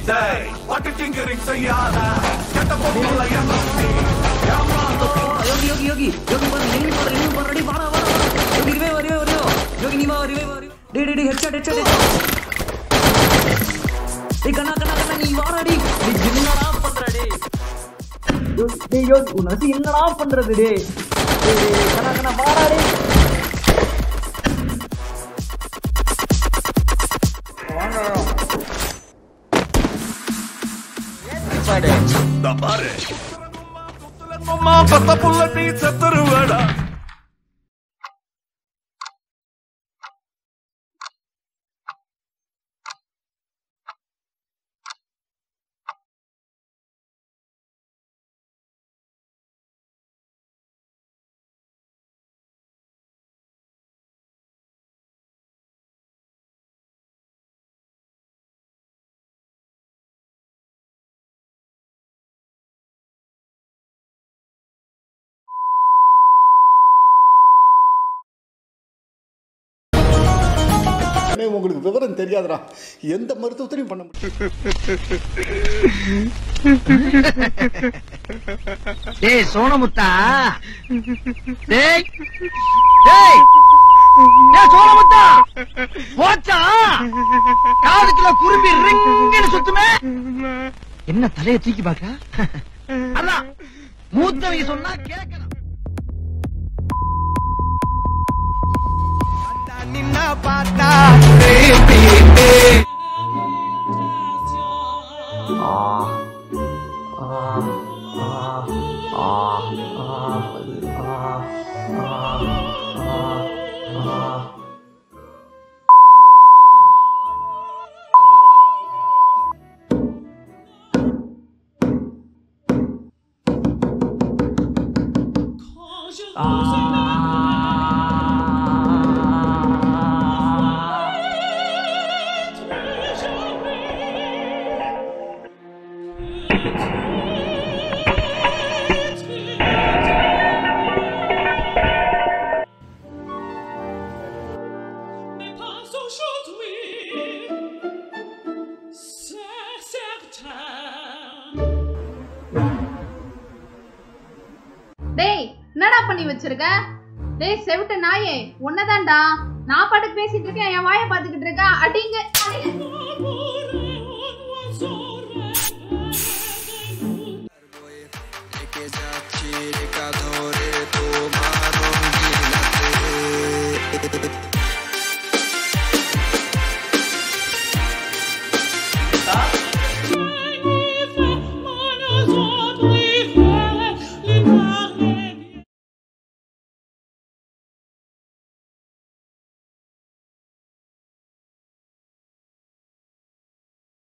டேய் பட்டு டிங்கரிங் செய்யாத கெட்ட பொருள எண்ணி யோகி யோகி யோகி யோகி பாரு எங்க பாரு எங்க பாரு ரெடி வாடா வாடா வாடா. யோகி ரிவே ரிவே ரிவே யோகி நீ வா ரிவே வா டே டே டே ஹெட்ஷாட் ஹெட்ஷாட் டேய் கண்ணா கண்ணா கண்ணா நீ வாடா டேய் டேய் என்னடா பண்ற டேய் யோகி டேய் யோகி உனக்கு என்னடா பண்றது டேய் டேய் டேய், கண்ணா கண்ணா வாடா டேய் இந்த பாரு அம்மா பத்த புள்ள நீ செத்துருவேடா அண்ணே, உங்களுக்கு விவரம் தெரியாதுடா எந்த மருத்துவத்திலையும் பண்ண முடியும் டேய் சோனமுத்தா டேய் டேய் டேய் சோனமுத்தா போச்சா காதுக்குள்ள குரும்பி ரிங்குன்னு சுத்துமே என்ன தலைய தூக்கி பாக்க அதான் மூத்தவங்க சொன்னா கேட்கணும் நின்ன பார்த்தா pas aujourd'hui, c'est certain. டேய் என்னடா பண்ணி வச்சிருக்க டேய் செவிட்ட நாயே உன்னதான்டா நான் பாட்டுக்கு பேசிட்டு இருக்கேன் என் வாயை பாத்துக்கிட்டு இருக்கேன் அடிங்க அடிங்க.